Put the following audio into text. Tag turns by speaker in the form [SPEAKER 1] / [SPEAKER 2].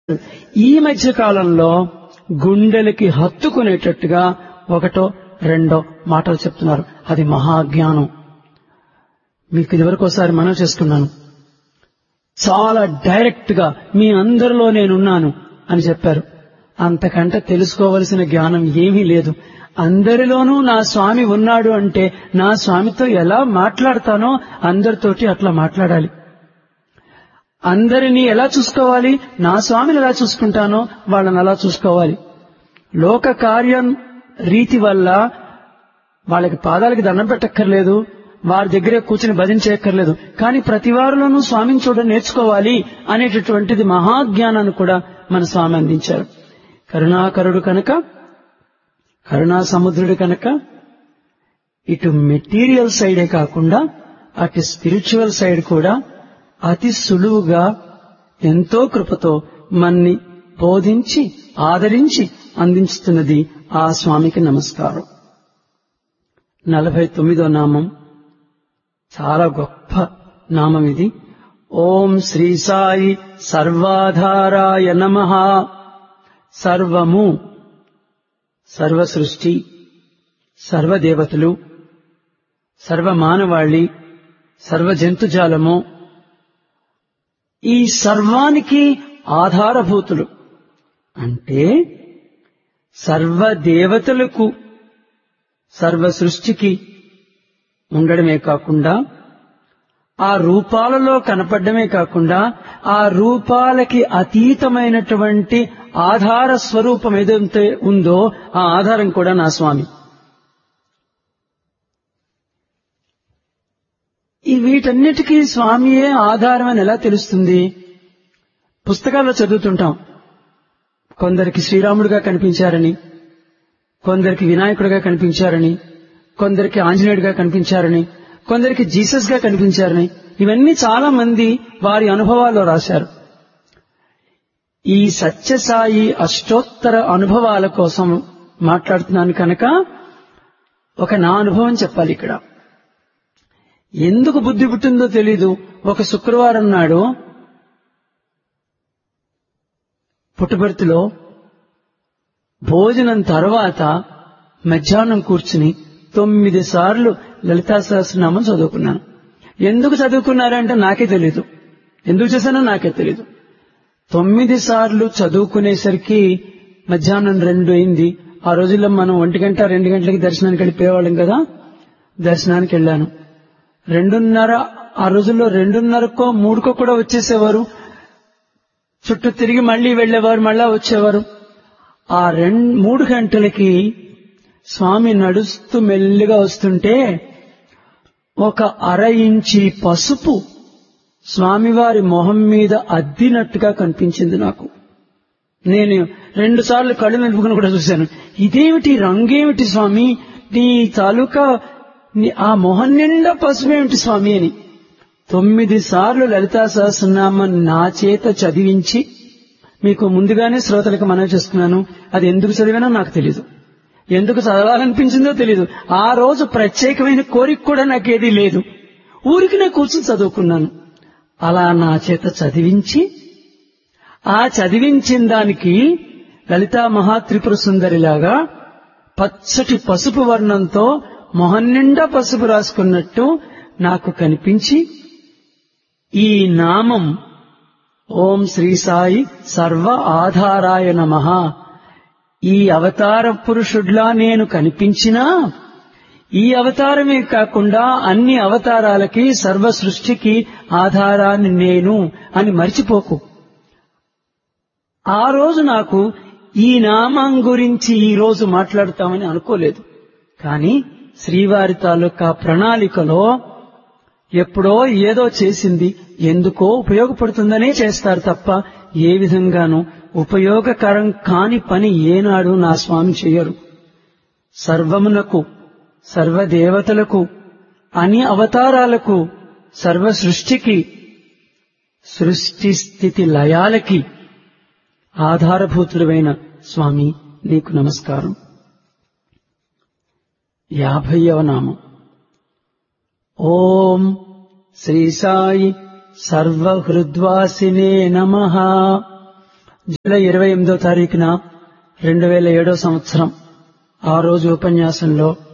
[SPEAKER 1] ఈ మధ్య కాలంలో గుండెలకి హత్తుకునేటట్టుగా ఒకటో రెండో మాటలు చెప్తున్నారు అది మహాజ్ఞానం మీకు ఇదివరకు ఒకసారి మనం చేసుకున్నాను చాలా డైరెక్ట్ గా మీ అందరిలో నేనున్నాను అని చెప్పారు అంతకంటే తెలుసుకోవలసిన జ్ఞానం ఏమీ లేదు అందరిలోనూ నా స్వామి ఉన్నాడు అంటే నా స్వామితో ఎలా మాట్లాడతానో అందరితోటి అట్లా మాట్లాడాలి అందరినీ ఎలా చూసుకోవాలి నా స్వామిని ఎలా చూసుకుంటానో వాళ్ళని అలా చూసుకోవాలి లోక కార్యం రీతి వల్ల వాళ్ళకి పాదాలకి దండం పెట్టక్కర్లేదు వారి దగ్గరే కూర్చుని భజన చేయక్కర్లేదు కానీ ప్రతి వారిలోనూ స్వామిని చూడ నేర్చుకోవాలి అనేటటువంటిది మహాజ్ఞానాన్ని కూడా మన స్వామి అందించారు కరుణాకరుడు కనుక కరుణా సముద్రుడు కనుక ఇటు మెటీరియల్ సైడే కాకుండా అటు స్పిరిచువల్ సైడ్ కూడా అతి సులువుగా ఎంతో కృపతో మన్ని బోధించి ఆదరించి అందించుతున్నది ఆ స్వామికి నమస్కారం నలభై తొమ్మిదో నామం చాలా గొప్ప నామం ఇది ఓం శ్రీ సాయి సర్వాధారాయ నమ సర్వము సర్వ సృష్టి సర్వదేవతలు సర్వ మానవాళి సర్వ జంతుజాలము ఈ సర్వానికి ఆధారభూతులు అంటే సర్వ దేవతలకు సర్వ సృష్టికి ఉండడమే కాకుండా ఆ రూపాలలో కనపడమే కాకుండా ఆ రూపాలకి అతీతమైనటువంటి ఆధార స్వరూపం ఏదైతే ఉందో ఆ ఆధారం కూడా నా స్వామి ఈ వీటన్నిటికీ స్వామియే ఆధారం అని ఎలా తెలుస్తుంది పుస్తకాల్లో చదువుతుంటాం కొందరికి శ్రీరాముడుగా కనిపించారని కొందరికి వినాయకుడిగా కనిపించారని కొందరికి ఆంజనేయుడిగా కనిపించారని కొందరికి జీసస్ గా కనిపించారని ఇవన్నీ చాలా మంది వారి అనుభవాల్లో రాశారు ఈ సత్యసాయి అష్టోత్తర అనుభవాల కోసం మాట్లాడుతున్నాను కనుక ఒక నా అనుభవం చెప్పాలి ఇక్కడ ఎందుకు బుద్ధి పుట్టిందో తెలీదు ఒక శుక్రవారం నాడు పుట్టబర్తిలో భోజనం తర్వాత మధ్యాహ్నం కూర్చుని తొమ్మిది సార్లు లలితా సహస్రనామం చదువుకున్నాను ఎందుకు చదువుకున్నారంటే నాకే తెలీదు ఎందుకు చేశానో నాకే తెలీదు తొమ్మిది సార్లు చదువుకునేసరికి మధ్యాహ్నం రెండు అయింది ఆ రోజుల్లో మనం ఒంటి గంట రెండు గంటలకి దర్శనానికి వెళ్ళిపోయేవాళ్ళం కదా దర్శనానికి వెళ్ళాను రెండున్నర ఆ రోజుల్లో రెండున్నరకో మూడుకో కూడా వచ్చేసేవారు చుట్టూ తిరిగి మళ్లీ వెళ్లేవారు మళ్ళా వచ్చేవారు ఆ రెండు మూడు గంటలకి స్వామి నడుస్తూ మెల్లిగా వస్తుంటే ఒక అర ఇంచి పసుపు స్వామివారి మొహం మీద అద్దినట్టుగా కనిపించింది నాకు నేను రెండు సార్లు కళ్ళు నలుపుకుని కూడా చూశాను ఇదేమిటి రంగేమిటి స్వామి నీ తాలూకా ఆ మొహం నిండా పసుపేమిటి స్వామి అని తొమ్మిది సార్లు లలితా సహస్రనామం నా చేత చదివించి మీకు ముందుగానే శ్రోతలకు మనవి చేసుకున్నాను అది ఎందుకు చదివానో నాకు తెలీదు ఎందుకు చదవాలనిపించిందో తెలీదు ఆ రోజు ప్రత్యేకమైన కోరిక కూడా నాకేదీ లేదు ఊరికి నేను కూర్చుని చదువుకున్నాను అలా నా చేత చదివించి ఆ చదివించిన దానికి లలితా మహాత్రిపుర సుందరిలాగా పచ్చటి పసుపు వర్ణంతో మొహం నిండా పసుపు రాసుకున్నట్టు నాకు కనిపించి ఈ నామం ఓం శ్రీ సాయి సర్వ ఆధారాయ నమ ఈ అవతార పురుషుడ్లా నేను కనిపించినా ఈ అవతారమే కాకుండా అన్ని అవతారాలకి సర్వ సృష్టికి ఆధారాన్ని నేను అని మర్చిపోకు ఆ రోజు నాకు ఈ నామం గురించి ఈ రోజు మాట్లాడుతామని అనుకోలేదు కానీ శ్రీవారి తాలూకా ప్రణాళికలో ఎప్పుడో ఏదో చేసింది ఎందుకో ఉపయోగపడుతుందనే చేస్తారు తప్ప ఏ విధంగానూ ఉపయోగకరం కాని పని ఏనాడు నా స్వామి చెయ్యరు సర్వమునకు సర్వదేవతలకు అని అవతారాలకు సర్వ సృష్టికి సృష్టి స్థితి లయాలకి ఆధారభూతుడైన స్వామి నీకు నమస్కారం యాభైవ నామం ఓం శ్రీ సాయి సర్వహృద్వాసినే నమ జూలై ఇరవై ఎనిమిదో తారీఖున రెండు వేల ఏడో సంవత్సరం ఆ రోజు ఉపన్యాసంలో